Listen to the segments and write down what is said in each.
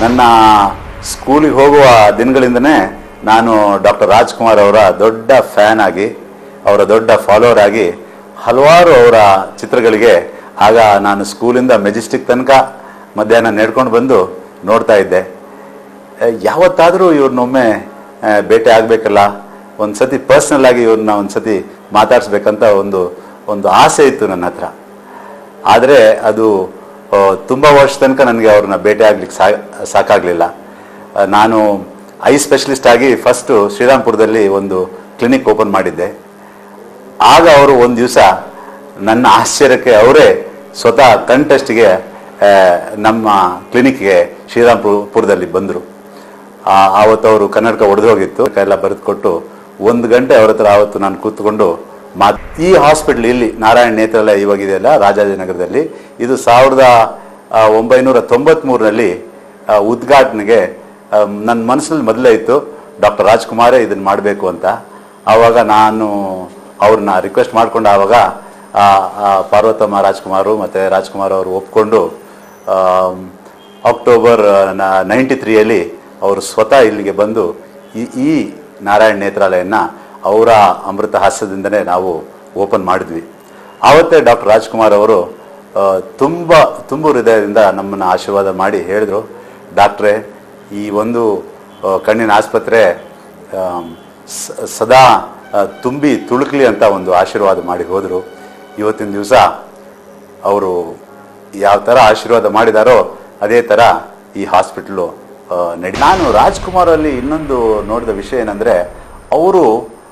ನನ್ನ ಸ್ಕೂಲಿಗೆ ಹೋಗುವ ದಿನಗಳಿಂದನೇ ನಾನು ಡಾಕ್ಟರ್ ರಾಜ್ಕುಮಾರ್ ಅವರ ದೊಡ್ಡ ಫ್ಯಾನ್ ಆಗಿ ಅವರ ದೊಡ್ಡ ಫಾಲೋವರ್ ಆಗಿ ಹಲವಾರು ಅವರ ಚಿತ್ರಗಳಿಗೆ ಆಗ ನಾನು ಸ್ಕೂಲಿಂದ ಮೆಜೆಸ್ಟಿಕ್ ತನಕ ಮಧ್ಯಾಹ್ನ ನಡ್ಕೊಂಡು ಬಂದು ನೋಡ್ತಾ ಇದ್ದೆ ಆ, ಯಾವತ್ತಾದರೂ ಇವ್ರನ್ನೊಮ್ಮೆ ಆ, ಭೇಟಿ ಆಗಬೇಕಲ್ಲ ಒಂದು ಸತಿ ಪರ್ಸ್ನಲ್ ಆಗಿ ಇವ್ರನ್ನ ಒಂದು ಸತಿ ಮಾತಾಡಿಸ್ಬೇಕಂತ ಒಂದು ಒಂದು ಆಸೆ ಇತ್ತು ನನ್ನ ಹತ್ರ ಆದರೆ ಅದು ಆ, ತುಂಬ ವರ್ಷ ತನಕ ನನಗೆ ಅವ್ರನ್ನ ಭೇಟಿ ಆಗ್ಲಿಕ್ಕೆ ಸಾ ಸಾಕಾಗಲಿಲ್ಲ ನಾನು ಐ ಸ್ಪೆಷಲಿಸ್ಟ್ ಆಗಿ ಫಸ್ಟು ಶ್ರೀರಾಮ್ಪುರದಲ್ಲಿ ಒಂದು ಕ್ಲಿನಿಕ್ ಓಪನ್ ಮಾಡಿದ್ದೆ ಆಗ ಅವರು ಒಂದು ದಿವಸ ನನ್ನ ಆಶ್ಚರ್ಯಕ್ಕೆ ಅವರೇ ಸ್ವತಃ ಕಂಟೆಸ್ಟ್ಗೆ ನಮ್ಮ ಕ್ಲಿನಿಕ್ಗೆ ಶ್ರೀರಾಮ್ಪುರದಲ್ಲಿ ಬಂದರು ಆವತ್ತು ಅವರು ಕನ್ನಡಕ ಒಡೆದು ಹೋಗಿತ್ತು ಎಲ್ಲ ಬರೆದು ಕೊಟ್ಟು ಒಂದು ಗಂಟೆ ಅವ್ರ ಹತ್ರ ಆವತ್ತು ನಾನು ಕೂತ್ಕೊಂಡು ಮಾತ್ ಈ ಹಾಸ್ಪಿಟ್ಲ್ ಇಲ್ಲಿ ನಾರಾಯಣ ನೇತ್ರಾಲಯ ಇವಾಗಿದೆಯಲ್ಲ ರಾಜಾಜಿನಗರದಲ್ಲಿ ಇದು ಸಾವಿರದ ಆ, ಒಂಬೈನೂರ ತೊಂಬತ್ಮೂರರಲ್ಲಿ ಆ, ಉದ್ಘಾಟನೆಗೆ ನನ್ನ ಮನಸ್ಸಲ್ಲಿ ಮೊದಲೇ ಇತ್ತು ಡಾಕ್ಟರ್ ರಾಜ್ಕುಮಾರೇ ಇದನ್ನು ಮಾಡಬೇಕು ಅಂತ ಆವಾಗ ನಾನು ಅವ್ರನ್ನ ರಿಕ್ವೆಸ್ಟ್ ಮಾಡ್ಕೊಂಡು ಆವಾಗ ಆ, ಆ, ಪಾರ್ವತಮ್ಮ ರಾಜ್ಕುಮಾರು ಮತ್ತು ರಾಜ್ಕುಮಾರ್ ಅವರು ಒಪ್ಕೊಂಡು ಆಮ್, ಅಕ್ಟೋಬರ್ ನೈಂಟಿ ತ್ರೀಯಲ್ಲಿ ಅವರು ಸ್ವತಃ ಇಲ್ಲಿಗೆ ಬಂದು ಈ ಈ ನಾರಾಯಣ ನೇತ್ರಾಲಯನ ಅವರ ಅಮೃತ ಹಾಸ್ಯದಿಂದನೇ ನಾವು ಓಪನ್ ಮಾಡಿದ್ವಿ ಆವತ್ತೇ ಡಾಕ್ಟರ್ ರಾಜ್ಕುಮಾರ್ ಅವರು ಆ, ತುಂಬ ತುಂಬು ಹೃದಯದಿಂದ ನಮ್ಮನ್ನು ಆಶೀರ್ವಾದ ಮಾಡಿ ಹೇಳಿದ್ರು ಡಾಕ್ಟ್ರೇ ಈ ಒಂದು ಆ, ಕಣ್ಣಿನ ಆಸ್ಪತ್ರೆ ಆಮ್, ಸ- ಸದಾ ಆ, ತುಂಬಿ ತುಳುಕ್ಲಿ ಅಂತ ಒಂದು ಆಶೀರ್ವಾದ ಮಾಡಿ ಹೋದರು ಇವತ್ತಿನ ದಿವಸ ಅವರು ಯಾವ ಥರ ಆಶೀರ್ವಾದ ಮಾಡಿದಾರೋ ಅದೇ ಥರ ಈ ಹಾಸ್ಪಿಟ್ಲು ಆ, ನಡಿ ನಾನು ರಾಜ್ಕುಮಾರ್ ಅಲ್ಲಿ ಇನ್ನೊಂದು ನೋಡಿದ ವಿಷಯ ಏನಂದರೆ ಅವರು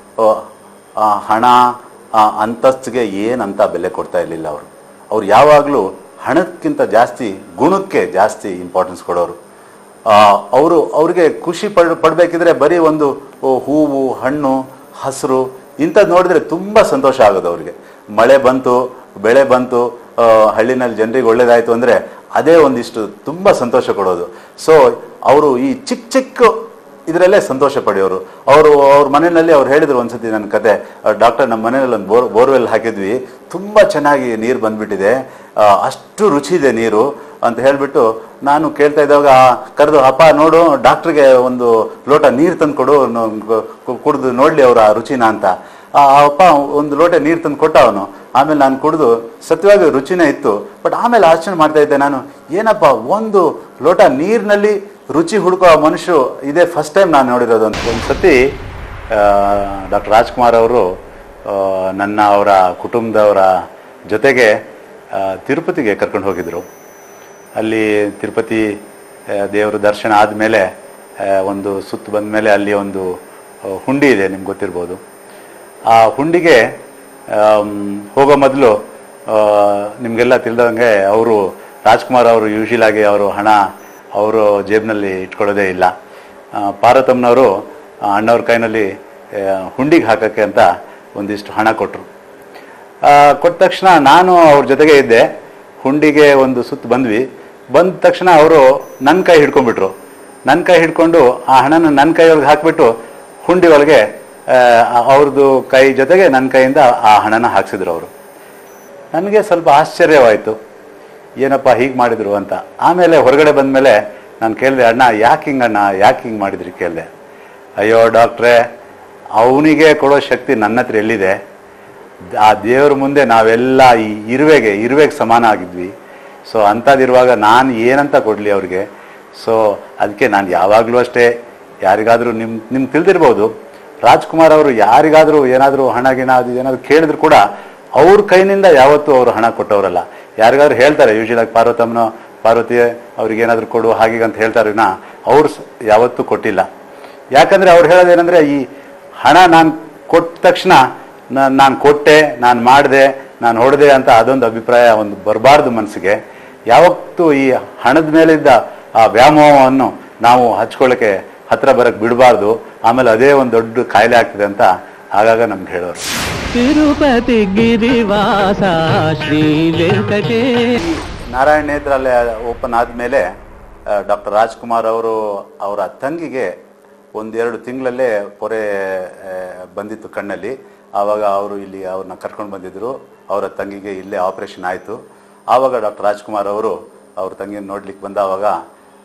ಹಣ ಆ, ಅಂತಸ್ತಿಗೆ ಏನಂತ ಬೆಲೆ ಕೊಡ್ತಾ ಇರಲಿಲ್ಲ ಅವರು ಅವ್ರು ಯಾವಾಗಲೂ ಹಣಕ್ಕಿಂತ ಜಾಸ್ತಿ ಗುಣಕ್ಕೆ ಜಾಸ್ತಿ ಇಂಪಾರ್ಟೆನ್ಸ್ ಕೊಡೋರು ಅವರು ಅವ್ರಿಗೆ ಖುಷಿ ಪಡ್ ಪಡಬೇಕಿದ್ರೆ ಬರೀ ಒಂದು ಓ, ಹೂವು ಹಣ್ಣು ಹಸಿರು ಇಂಥದ್ದು ನೋಡಿದ್ರೆ ತುಂಬ ಸಂತೋಷ ಆಗೋದು ಅವ್ರಿಗೆ ಮಳೆ ಬಂತು ಬೆಳೆ ಬಂತು ಆ, ಹಳ್ಳಿನಲ್ಲಿ ಜನರಿಗೆ ಒಳ್ಳೇದಾಯ್ತು ಅಂದರೆ ಅದೇ ಒಂದಿಷ್ಟು ತುಂಬ ಸಂತೋಷ ಕೊಡೋದು ಸೊ ಅವರು ಈ ಚಿಕ್ಕ ಚಿಕ್ಕ ಇದರಲ್ಲೇ ಸಂತೋಷ ಪಡೆಯೋರು ಅವರು ಅವ್ರ ಮನೆಯಲ್ಲಿ ಅವ್ರು ಹೇಳಿದ್ರು ಒಂದ್ಸತಿ ನನ್ನ ಕತೆ ಡಾಕ್ಟರ್ ನಮ್ಮ ಮನೆಯಲ್ಲಿ ಒಂದು ಬೋರ್ ಬೋರ್ವೆಲ್ ಹಾಕಿದ್ವಿ ತುಂಬ ಚೆನ್ನಾಗಿ ನೀರು ಬಂದ್ಬಿಟ್ಟಿದೆ ಆ, ಅಷ್ಟು ರುಚಿ ಇದೆ ನೀರು ಅಂತ ಹೇಳಿಬಿಟ್ಟು ನಾನು ಕೇಳ್ತಾ ಇದ್ದಾಗ ಕರೆದು ಅಪ್ಪ ನೋಡು ಡಾಕ್ಟ್ರಿಗೆ ಒಂದು ಲೋಟ ನೀರು ತಂದು ಕೊಡು ಕುಡಿದು ನೋಡಲಿ ಅವರ ರುಚಿನ ಅಂತ ಆ ಅಪ್ಪ ಒಂದು ಲೋಟ ನೀರು ತಂದು ಕೊಟ್ಟ ಅವನು ಆಮೇಲೆ ನಾನು ಕುಡಿದು ಸತ್ಯವಾಗಿ ರುಚಿನೇ ಇತ್ತು ಬಟ್ ಆಮೇಲೆ ಆಲೋಚನೆ ಮಾಡ್ತಾ ಇದ್ದೆ ನಾನು ಏನಪ್ಪ ಒಂದು ಲೋಟ ನೀರಿನಲ್ಲಿ ರುಚಿ ಹುಡುಕೋ ಮನುಷ್ಯರು ಇದೇ ಫಸ್ಟ್ ಟೈಮ್ ನಾನು ನೋಡಿರೋದು ಅಂತ ಒಂದು ಸತಿ ಡಾಕ್ಟರ್ ರಾಜ್ಕುಮಾರ್ ಅವರು ಆ, ನನ್ನ ಅವರ ಕುಟುಂಬದವರ ಜೊತೆಗೆ ಆ, ತಿರುಪತಿಗೆ ಕರ್ಕೊಂಡು ಹೋಗಿದ್ರು ಅಲ್ಲಿ ತಿರುಪತಿ ಆ, ದೇವರ ದರ್ಶನ ಆದಮೇಲೆ ಒಂದು ಸುತ್ತು ಬಂದ ಮೇಲೆ ಅಲ್ಲಿ ಒಂದು ಆ, ಹುಂಡಿ ಇದೆ ನಿಮ್ಗೆ ಗೊತ್ತಿರ್ಬೋದು ಆ ಹುಂಡಿಗೆ ಆಮ್, ಹೋಗೋ ಮೊದಲು ನಿಮಗೆಲ್ಲ ತಿಳಿದಂಗೆ ಅವರು ರಾಜ್ಕುಮಾರ್ ಅವರು ಯೂಶಲ್ ಆಗಿ ಅವರು ಹಣ ಅವರು ಜೇಬ್ನಲ್ಲಿ ಇಟ್ಕೊಳ್ಳೋದೇ ಇಲ್ಲ ಆ, ಪಾರ್ವತಮ್ಮನವರು ಆ, ಅಣ್ಣವ್ರ ಕೈನಲ್ಲಿ ಆ, ಹುಂಡಿಗೆ ಹಾಕೋಕ್ಕೆ ಅಂತ ಒಂದಿಷ್ಟು ಹಣ ಕೊಟ್ಟರು ಕೊಟ್ಟ ತಕ್ಷಣ ನಾನು ಅವ್ರ ಜೊತೆಗೆ ಇದ್ದೆ ಹುಂಡಿಗೆ ಒಂದು ಸುತ್ತು ಬಂದ್ವಿ ಬಂದ ತಕ್ಷಣ ಅವರು ನನ್ನ ಕೈ ಹಿಡ್ಕೊಂಡ್ಬಿಟ್ರು ನನ್ನ ಕೈ ಹಿಡ್ಕೊಂಡು ಆ ಹಣನ ನನ್ನ ಕೈಯೊಳಗೆ ಹಾಕಿಬಿಟ್ಟು ಹುಂಡಿ ಒಳಗೆ ಅವ್ರದ್ದು ಕೈ ಜೊತೆಗೆ ನನ್ನ ಕೈಯಿಂದ ಆ ಹಣನ ಹಾಕ್ಸಿದ್ರು ಅವರು ನನಗೆ ಸ್ವಲ್ಪ ಆಶ್ಚರ್ಯವಾಯಿತು ಏನಪ್ಪ ಹೀಗೆ ಮಾಡಿದ್ರು ಅಂತ ಆಮೇಲೆ ಹೊರಗಡೆ ಬಂದಮೇಲೆ ನಾನು ಕೇಳಿದೆ ಅಣ್ಣ ಯಾಕೆ ಹಿಂಗಣ್ಣ ಯಾಕೆ ಹಿಂಗೆ ಮಾಡಿದ್ರಿ ಕೇಳಿದೆ ಅಯ್ಯೋ ಡಾಕ್ಟ್ರೇ ಅವನಿಗೆ ಕೊಡೋ ಶಕ್ತಿ ನನ್ನ ಹತ್ರ ಎಲ್ಲಿದೆ ಆ ದೇವ್ರ ಮುಂದೆ ನಾವೆಲ್ಲ ಈ ಇರುವೆಗೆ ಇರುವೆಗೆ ಸಮಾನ ಆಗಿದ್ವಿ ಸೊ ಅಂಥದ್ದಿರುವಾಗ ನಾನು ಏನಂತ ಕೊಡಲಿ ಅವ್ರಿಗೆ ಸೊ ಅದಕ್ಕೆ ನಾನು ಯಾವಾಗಲೂ ಅಷ್ಟೇ ಯಾರಿಗಾದರೂ ನಿಮ್ಮ ನಿಮ್ಗೆ ತಿಳಿದಿರ್ಬೋದು ರಾಜ್ಕುಮಾರ್ ಅವರು ಯಾರಿಗಾದರೂ ಏನಾದರೂ ಹಣ ಗಿಣ ಅದು ಏನಾದರೂ ಕೇಳಿದ್ರು ಕೂಡ ಅವ್ರ ಕೈನಿಂದ ಯಾವತ್ತೂ ಅವರು ಹಣ ಕೊಟ್ಟವರಲ್ಲ ಯಾರಿಗಾದ್ರೂ ಹೇಳ್ತಾರೆ ಯೂಶಲ್ ಆಗಿ ಪಾರ್ವತಮ್ಮನ ಪಾರ್ವತಿ ಅವ್ರಿಗೆ ಏನಾದರೂ ಕೊಡು ಹಾಗೀಗೆ ಅಂತ ಹೇಳ್ತಾರೆ ವಿನ ಅವ್ರು ಸ್- ಯಾವತ್ತೂ ಕೊಟ್ಟಿಲ್ಲ ಯಾಕಂದ್ರೆ ಅವ್ರು ಹೇಳೋದೇನೆಂದ್ರೆ ಈ ಹಣ ನಾನು ಕೊಟ್ಟ ತಕ್ಷಣ ನಾನು ಕೊಟ್ಟೆ ನಾನು ಮಾಡಿದೆ ನಾನು ಹೊಡೆದೆ ಅಂತ ಅದೊಂದು ಅಭಿಪ್ರಾಯ ಒಂದು ಬರಬಾರ್ದು ಮನಸ್ಸಿಗೆ ಯಾವತ್ತೂ ಈ ಹಣದ ಮೇಲಿದ್ದ ಆ ವ್ಯಾಮೋಹವನ್ನು ನಾವು ಹಚ್ಕೊಳ್ಳೋಕ್ಕೆ ಹತ್ರ ಬರಕ್ಕೆ ಬಿಡಬಾರ್ದು ಆಮೇಲೆ ಅದೇ ಒಂದು ದೊಡ್ಡ ಕಾಯಿಲೆ ಆಗ್ತದೆ ಅಂತ ಆಗಾಗ ನಮ್ಗೆ ಹೇಳೋರು ತಿರುಪತಿ ಗಿರಿವಾಸ ಶ್ರೀ ವೆಂಕಟೇ ನಾರಾಯಣ ನೇತ್ರಾಲಯ ಓಪನ್ ಆದಮೇಲೆ ಡಾಕ್ಟರ್ ರಾಜ್ಕುಮಾರ್ ಅವರು ಅವರ ತಂಗಿಗೆ ಒಂದೆರಡು ತಿಂಗಳಲ್ಲೇ ಪೊರೆ ಆ, ಬಂದಿತ್ತು ಕಣ್ಣಲ್ಲಿ ಆವಾಗ ಅವರು ಇಲ್ಲಿ ಅವ್ರನ್ನ ಕರ್ಕೊಂಡು ಬಂದಿದ್ದರು ಅವರ ತಂಗಿಗೆ ಇಲ್ಲೇ ಆಪರೇಷನ್ ಆಯಿತು ಆವಾಗ ಡಾಕ್ಟರ್ ರಾಜ್ಕುಮಾರ್ ಅವರು ಅವ್ರ ತಂಗಿಯನ್ನು ನೋಡ್ಲಿಕ್ಕೆ ಬಂದಾವಾಗ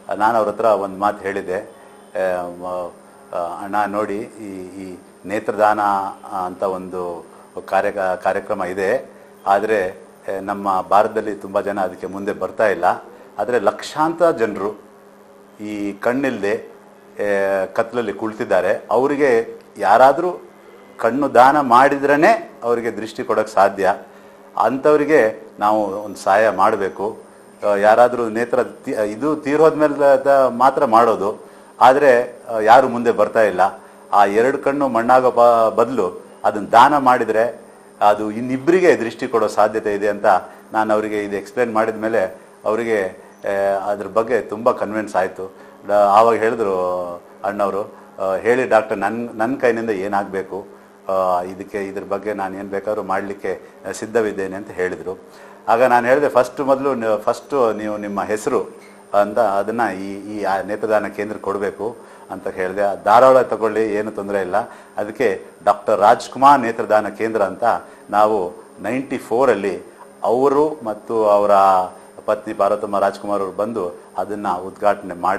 ನಾನು ಅವ್ರ ಹತ್ರ ಒಂದು ಮಾತು ಹೇಳಿದ್ದೆ ಆ, ಮ- ಆ, ಅಣ್ಣ ನೋಡಿ ಈ ಈ ನೇತ್ರದಾನ ಅಂತ ಒಂದು ಕಾರ್ಯ ಕಾರ್ಯಕ್ರಮ ಇದೆ ಆದರೆ ನಮ್ಮ ಭಾರತದಲ್ಲಿ ತುಂಬ ಜನ ಅದಕ್ಕೆ ಮುಂದೆ ಬರ್ತಾ ಇಲ್ಲ ಆದರೆ ಲಕ್ಷಾಂತರ ಜನರು ಈ ಕಣ್ಣಿಲ್ಲದೆ ಕತ್ಲಲ್ಲಿ ಕುಳಿತಿದ್ದಾರೆ ಅವರಿಗೆ ಯಾರಾದರೂ ಕಣ್ಣು ದಾನ ಮಾಡಿದ್ರೇ ಅವರಿಗೆ ದೃಷ್ಟಿ ಕೊಡೋಕ್ಕೆ ಸಾಧ್ಯ ಅಂಥವರಿಗೆ ನಾವು ಒಂದು ಸಹಾಯ ಮಾಡಬೇಕು ಯಾರಾದರೂ ನೇತ್ರ ತಿ- ಇದು ತೀರೋದ್ಮೇಲೆ ದ- ಮಾತ್ರ ಮಾಡೋದು ಆದರೆ ಯಾರು ಮುಂದೆ ಬರ್ತಾ ಇಲ್ಲ ಆ ಎರಡು ಕಣ್ಣು ಮಣ್ಣಾಗೋ ಬ ಬದಲು ಅದನ್ನು ದಾನ ಮಾಡಿದರೆ ಅದು ಇನ್ನಿಬ್ಬರಿಗೆ ದೃಷ್ಟಿ ಕೊಡೋ ಸಾಧ್ಯತೆ ಇದೆ ಅಂತ ನಾನು ಅವರಿಗೆ ಇದು ಎಕ್ಸ್ಪ್ಲೇನ್ ಮಾಡಿದ ಮೇಲೆ ಅವರಿಗೆ ಆ, ಅದ್ರ ಬಗ್ಗೆ ತುಂಬ ಕನ್ವಿನ್ಸ್ ಆಯಿತು ಆವಾಗ ಹೇಳಿದ್ರು ಅಣ್ಣವರು ಆ, ಹೇಳಿ ಡಾಕ್ಟರ್ ನನ್ನ ನನ್ನ ಕೈನಿಂದ ಏನಾಗಬೇಕು ಇದಕ್ಕೆ ಇದ್ರ ಬಗ್ಗೆ ನಾನು ಏನು ಬೇಕಾದ್ರೂ ಮಾಡಲಿಕ್ಕೆ ಸಿದ್ಧವಿದ್ದೇನೆ ಅಂತ ಹೇಳಿದರು ಆಗ ನಾನು ಹೇಳಿದೆ ಫಸ್ಟ್ ಮೊದಲು ಫಸ್ಟು ನೀವು ನಿಮ್ಮ ಹೆಸರು ಅಂತ ಅದನ್ನು ಈ ಈ ಆ ನೇತ್ರದಾನ ಕೇಂದ್ರ ಕೊಡಬೇಕು ಅಂತ ಹೇಳಿದೆ ಆ ಧಾರವಾಡ ತಗೊಳ್ಳಿ ಏನು ತೊಂದರೆ ಇಲ್ಲ ಅದಕ್ಕೆ ಡಾಕ್ಟರ್ ರಾಜ್ಕುಮಾರ್ ನೇತ್ರದಾನ ಕೇಂದ್ರ ಅಂತ ನಾವು ನೈಂಟಿ ಫೋರಲ್ಲಿ ಅವರು ಮತ್ತು ಅವರ ಪತ್ನಿ ಪಾರ್ವತಮ್ಮ ರಾಜ್ಕುಮಾರ್ ಅವರು ಬಂದು ಅದನ್ನು ಉದ್ಘಾಟನೆ ಮಾಡಿ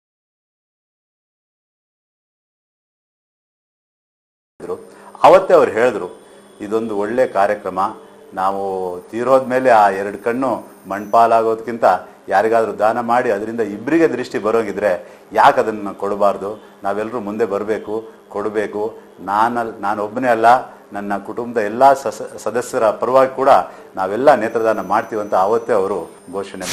ಹೇಳಿದ್ರು ಅವತ್ತೇ ಅವ್ರು ಹೇಳಿದ್ರು ಇದೊಂದು ಒಳ್ಳೆ ಕಾರ್ಯಕ್ರಮ ನಾವು ತೀರೋದ್ಮೇಲೆ ಆ ಎರಡು ಕಣ್ಣು ಮಣ್ಪಾಲಾಗೋದಕ್ಕಿಂತ ಯಾರಿಗಾದ್ರೂ ದಾನ ಮಾಡಿ ಅದರಿಂದ ಇಬ್ಬರಿಗೆ ದೃಷ್ಟಿ ಬರೋಗಿದ್ರೆ ಯಾಕೆ ಅದನ್ನು ಕೊಡಬಾರ್ದು ನಾವೆಲ್ಲರೂ ಮುಂದೆ ಬರಬೇಕು ಕೊಡಬೇಕು ನಾನಲ್ ನಾನು ಒಬ್ಬನೇ ಅಲ್ಲ ನನ್ನ ಕುಟುಂಬದ ಎಲ್ಲ ಸಸ ಸದಸ್ಯರ ಪರವಾಗಿ ಕೂಡ ನಾವೆಲ್ಲ ನೇತ್ರದಾನ ಮಾಡ್ತೀವಂತ ಅವತ್ತೇ ಅವರು ಘೋಷಣೆ